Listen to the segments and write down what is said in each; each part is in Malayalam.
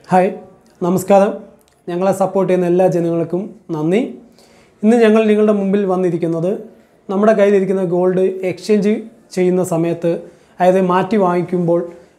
ഹായ് നമസ്കാരം ഞങ്ങളെ സപ്പോർട്ട് ചെയ്യുന്ന എല്ലാ ജനങ്ങൾക്കും നന്ദി ഇന്ന് ഞങ്ങൾ നിങ്ങളുടെ മുമ്പിൽ വന്നിരിക്കുന്നത് നമ്മുടെ കയ്യിലിരിക്കുന്ന ഗോൾഡ് എക്സ്ചേഞ്ച് ചെയ്യുന്ന സമയത്ത് അതായത് മാറ്റി വാങ്ങിക്കുമ്പോൾ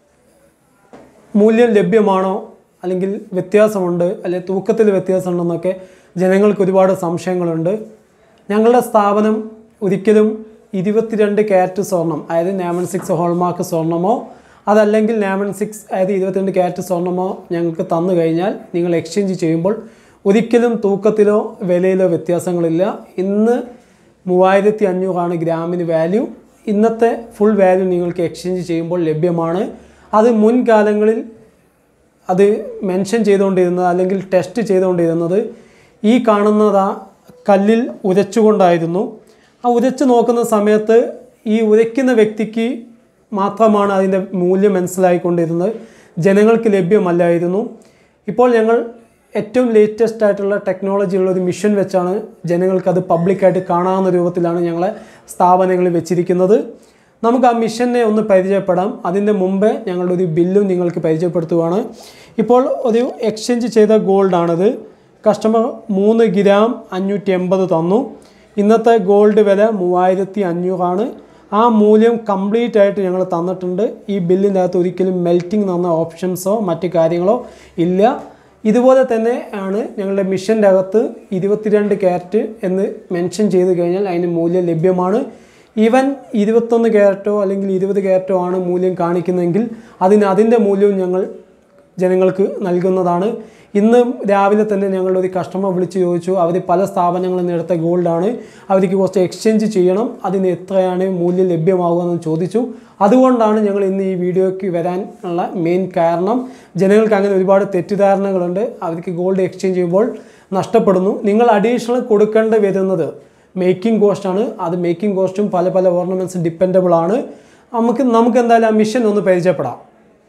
മൂല്യം ലഭ്യമാണോ അല്ലെങ്കിൽ വ്യത്യാസമുണ്ട് അല്ലെങ്കിൽ തൂക്കത്തിൽ വ്യത്യാസമുണ്ടെന്നൊക്കെ ജനങ്ങൾക്ക് ഒരുപാട് സംശയങ്ങളുണ്ട് ഞങ്ങളുടെ സ്ഥാപനം ഒരിക്കലും ഇരുപത്തിരണ്ട് ക്യാരറ്റ് സ്വർണം അതായത് നാമൻ സിക്സ് ഹോൾമാർക്ക് സ്വർണമോ അതല്ലെങ്കിൽ നാമൻ സിക്സ് അതായത് ഇരുപത്തിരണ്ട് ക്യാരറ്റ് സ്വർണമോ ഞങ്ങൾക്ക് തന്നു കഴിഞ്ഞാൽ നിങ്ങൾ എക്സ്ചേഞ്ച് ചെയ്യുമ്പോൾ ഒരിക്കലും തൂക്കത്തിലോ വിലയിലോ വ്യത്യാസങ്ങളില്ല ഇന്ന് മൂവായിരത്തി അഞ്ഞൂറാണ് ഗ്രാമിന് വാല്യൂ ഇന്നത്തെ ഫുൾ വാല്യൂ നിങ്ങൾക്ക് എക്സ്ചേഞ്ച് ചെയ്യുമ്പോൾ ലഭ്യമാണ് അത് മുൻകാലങ്ങളിൽ അത് മെൻഷൻ ചെയ്തുകൊണ്ടിരുന്നത് അല്ലെങ്കിൽ ടെസ്റ്റ് ചെയ്തുകൊണ്ടിരുന്നത് ഈ കാണുന്നത് ആ കല്ലിൽ ഉരച്ചുകൊണ്ടായിരുന്നു ആ ഉരച്ച് നോക്കുന്ന സമയത്ത് ഈ ഉരയ്ക്കുന്ന വ്യക്തിക്ക് മാത്രമാണ് അതിൻ്റെ മൂല്യം മനസ്സിലായിക്കൊണ്ടിരുന്നത് ജനങ്ങൾക്ക് ലഭ്യമല്ലായിരുന്നു ഇപ്പോൾ ഞങ്ങൾ ഏറ്റവും ലേറ്റസ്റ്റ് ആയിട്ടുള്ള ടെക്നോളജി ഉള്ള ഒരു മിഷൻ വെച്ചാണ് ജനങ്ങൾക്ക് അത് പബ്ലിക്കായിട്ട് കാണാവുന്ന രൂപത്തിലാണ് ഞങ്ങളെ സ്ഥാപനങ്ങളിൽ വെച്ചിരിക്കുന്നത് നമുക്ക് ആ മിഷനെ ഒന്ന് പരിചയപ്പെടാം അതിൻ്റെ മുമ്പേ ഞങ്ങളുടെ ഒരു ബില്ലും നിങ്ങൾക്ക് പരിചയപ്പെടുത്തുകയാണ് ഇപ്പോൾ ഒരു എക്സ്ചേഞ്ച് ചെയ്ത ഗോൾഡാണിത് കസ്റ്റമർ മൂന്ന് ഗ്രാം അഞ്ഞൂറ്റി എൺപത് തന്നു ഇന്നത്തെ ഗോൾഡ് വില മൂവായിരത്തി അഞ്ഞൂറാണ് ആ മൂല്യം കംപ്ലീറ്റ് ആയിട്ട് ഞങ്ങൾ തന്നിട്ടുണ്ട് ഈ ബില്ലിൻ്റെ അകത്ത് ഒരിക്കലും മെൽറ്റിംഗ് എന്ന ഓപ്ഷൻസോ മറ്റു കാര്യങ്ങളോ ഇല്ല ഇതുപോലെ തന്നെ ആണ് ഞങ്ങളുടെ മിഷൻ്റെ അകത്ത് ഇരുപത്തിരണ്ട് ക്യാരറ്റ് എന്ന് മെൻഷൻ ചെയ്ത് കഴിഞ്ഞാൽ അതിന് മൂല്യം ലഭ്യമാണ് ഈവൻ ഇരുപത്തൊന്ന് ക്യാരറ്റോ അല്ലെങ്കിൽ ഇരുപത് ക്യാരറ്റോ ആണ് മൂല്യം കാണിക്കുന്നതെങ്കിൽ അതിന് അതിൻ്റെ മൂല്യവും ഞങ്ങൾ ജനങ്ങൾക്ക് നൽകുന്നതാണ് ഇന്ന് രാവിലെ തന്നെ ഞങ്ങളുടെ ഒരു കസ്റ്റമർ വിളിച്ച് ചോദിച്ചു അവർ പല സ്ഥാപനങ്ങളിൽ നിന്ന് എടുത്ത ഗോൾഡാണ് അവർക്ക് കുറച്ച് എക്സ്ചേഞ്ച് ചെയ്യണം അതിന് എത്രയാണ് മൂല്യം ലഭ്യമാകുക എന്ന് ചോദിച്ചു അതുകൊണ്ടാണ് ഞങ്ങൾ ഇന്ന് ഈ വീഡിയോയ്ക്ക് വരാൻ ഉള്ള മെയിൻ കാരണം ജനങ്ങൾക്ക് അങ്ങനെ ഒരുപാട് തെറ്റിദ്ധാരണകളുണ്ട് അവർക്ക് ഗോൾഡ് എക്സ്ചേഞ്ച് ചെയ്യുമ്പോൾ നഷ്ടപ്പെടുന്നു നിങ്ങൾ അഡീഷണൽ കൊടുക്കേണ്ടി വരുന്നത് മേക്കിംഗ് കോസ്റ്റാണ് അത് മേക്കിംഗ് കോസ്റ്റും പല പല ഓർണമെൻറ്റ്സ് ഡിപ്പെൻഡബിൾ ആണ് നമുക്ക് നമുക്ക് എന്തായാലും ആ മിഷൻ ഒന്ന് പരിചയപ്പെടാം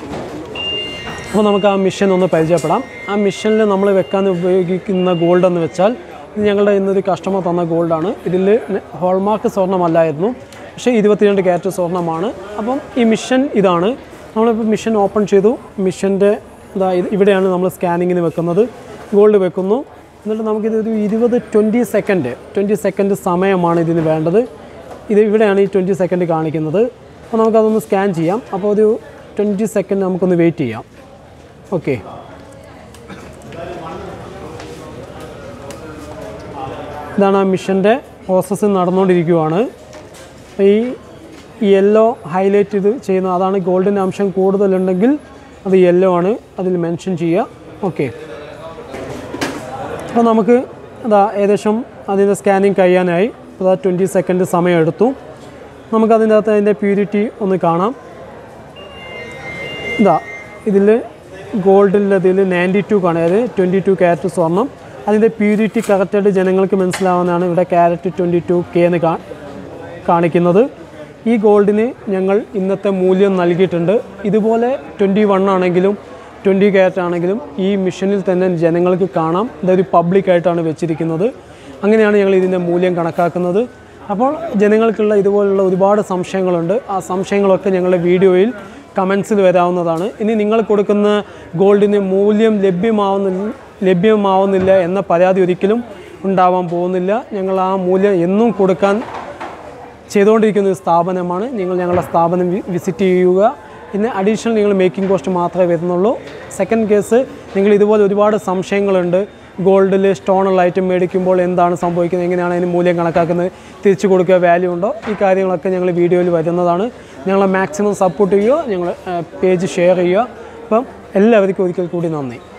അപ്പോൾ നമുക്ക് ആ മിഷൻ ഒന്ന് പരിചയപ്പെടാം ആ മിഷനിൽ നമ്മൾ വെക്കാൻ ഉപയോഗിക്കുന്ന ഗോൾഡ് എന്ന് വെച്ചാൽ ഇത് ഞങ്ങളുടെ ഇന്നൊരു കസ്റ്റമർ തന്ന ഗോൾഡാണ് ഇതിൽ ഹോൾമാർക്ക് സ്വർണ്ണമല്ലായിരുന്നു പക്ഷേ ഇരുപത്തിരണ്ട് ക്യാരറ്റ് സ്വർണ്ണമാണ് അപ്പം ഈ മിഷൻ ഇതാണ് നമ്മളിപ്പോൾ മിഷൻ ഓപ്പൺ ചെയ്തു മിഷൻ്റെ ഇതാ ഇത് ഇവിടെയാണ് നമ്മൾ സ്കാനിങ്ങിന് വെക്കുന്നത് ഗോൾഡ് വെക്കുന്നു എന്നിട്ട് നമുക്കിതൊരു ഇരുപത് ട്വൻറ്റി സെക്കൻഡ് ട്വൻറ്റി സെക്കൻഡ് സമയമാണ് ഇതിന് വേണ്ടത് ഇത് ഇവിടെയാണ് ഈ ട്വൻറ്റി സെക്കൻഡ് കാണിക്കുന്നത് അപ്പോൾ നമുക്കതൊന്ന് സ്കാൻ ചെയ്യാം അപ്പോൾ ഒരു ട്വൻറ്റി സെക്കൻഡ് നമുക്കൊന്ന് വെയിറ്റ് ചെയ്യാം ഓക്കെ ഇതാണ് ആ മിഷൻ്റെ പ്രോസസ്സ് നടന്നുകൊണ്ടിരിക്കുകയാണ് ഈ യെല്ലോ ഹൈലൈറ്റ് ഇത് ചെയ്യുന്ന അതാണ് ഗോൾഡിൻ്റെ അംശം കൂടുതലുണ്ടെങ്കിൽ അത് യെല്ലോ ആണ് അതിൽ മെൻഷൻ ചെയ്യുക ഓക്കെ അപ്പോൾ നമുക്ക് അതാ ഏകദേശം അതിൻ്റെ സ്കാനിങ് കഴിയാനായി അതാ ട്വൻറ്റി സെക്കൻഡ് സമയം എടുത്തു നമുക്കതിൻ്റെ അകത്ത് അതിൻ്റെ പ്യൂരിറ്റി ഒന്ന് കാണാം ഇതാ ഇതിൽ ഗോൾഡിലതിൽ നയൻറ്റി ടു കാണുക അതായത് ട്വൻറ്റി ടു ക്യാരറ്റ് സ്വർണം അതിൻ്റെ പ്യൂരിറ്റി കറക്റ്റായിട്ട് ജനങ്ങൾക്ക് മനസ്സിലാവുന്നതാണ് ഇവിടെ ക്യാരറ്റ് ട്വൻറ്റി ടു കെ എന്ന് കാ കാണിക്കുന്നത് ഈ ഗോൾഡിന് ഞങ്ങൾ ഇന്നത്തെ മൂല്യം നൽകിയിട്ടുണ്ട് ഇതുപോലെ ട്വൻറ്റി വൺ ആണെങ്കിലും ട്വൻറ്റി ക്യാരറ്റ് ആണെങ്കിലും ഈ മിഷനിൽ തന്നെ ജനങ്ങൾക്ക് കാണാം ഇതൊരു പബ്ലിക്കായിട്ടാണ് വെച്ചിരിക്കുന്നത് അങ്ങനെയാണ് ഞങ്ങൾ ഇതിൻ്റെ മൂല്യം കണക്കാക്കുന്നത് അപ്പോൾ ജനങ്ങൾക്കുള്ള ഇതുപോലുള്ള ഒരുപാട് സംശയങ്ങളുണ്ട് ആ സംശയങ്ങളൊക്കെ ഞങ്ങളുടെ വീഡിയോയിൽ കമൻസിൽ വരാവുന്നതാണ് ഇനി നിങ്ങൾ കൊടുക്കുന്ന ഗോൾഡിന് മൂല്യം ലഭ്യമാവുന്നില്ല ലഭ്യമാവുന്നില്ല എന്ന പരാതി ഒരിക്കലും ഉണ്ടാവാൻ പോകുന്നില്ല ഞങ്ങൾ ആ മൂല്യം എന്നും കൊടുക്കാൻ ചെയ്തുകൊണ്ടിരിക്കുന്ന ഒരു സ്ഥാപനമാണ് നിങ്ങൾ ഞങ്ങളുടെ സ്ഥാപനം വി- വിസിറ്റ് ചെയ്യുക പിന്നെ അഡീഷണൽ നിങ്ങൾ മേക്കിംഗ് കോസ്റ്റ് മാത്രമേ വരുന്നുള്ളൂ സെക്കൻഡ് കേസ് നിങ്ങൾ ഇതുപോലെ ഒരുപാട് സംശയങ്ങളുണ്ട് ഗോൾഡിൽ സ്റ്റോണുള്ള ഐറ്റം മേടിക്കുമ്പോൾ എന്താണ് സംഭവിക്കുന്നത് എങ്ങനെയാണ് അതിന് മൂല്യം കണക്കാക്കുന്നത് തിരിച്ചു കൊടുക്കുക വാല്യൂ ഉണ്ടോ ഈ കാര്യങ്ങളൊക്കെ ഞങ്ങൾ വീഡിയോയിൽ വരുന്നതാണ് ഞങ്ങളെ മാക്സിമം സപ്പോർട്ട് ചെയ്യുക ഞങ്ങൾ പേജ് ഷെയർ ചെയ്യുക അപ്പം എല്ലാവർക്കും ഒരിക്കൽ കൂടി നന്ദി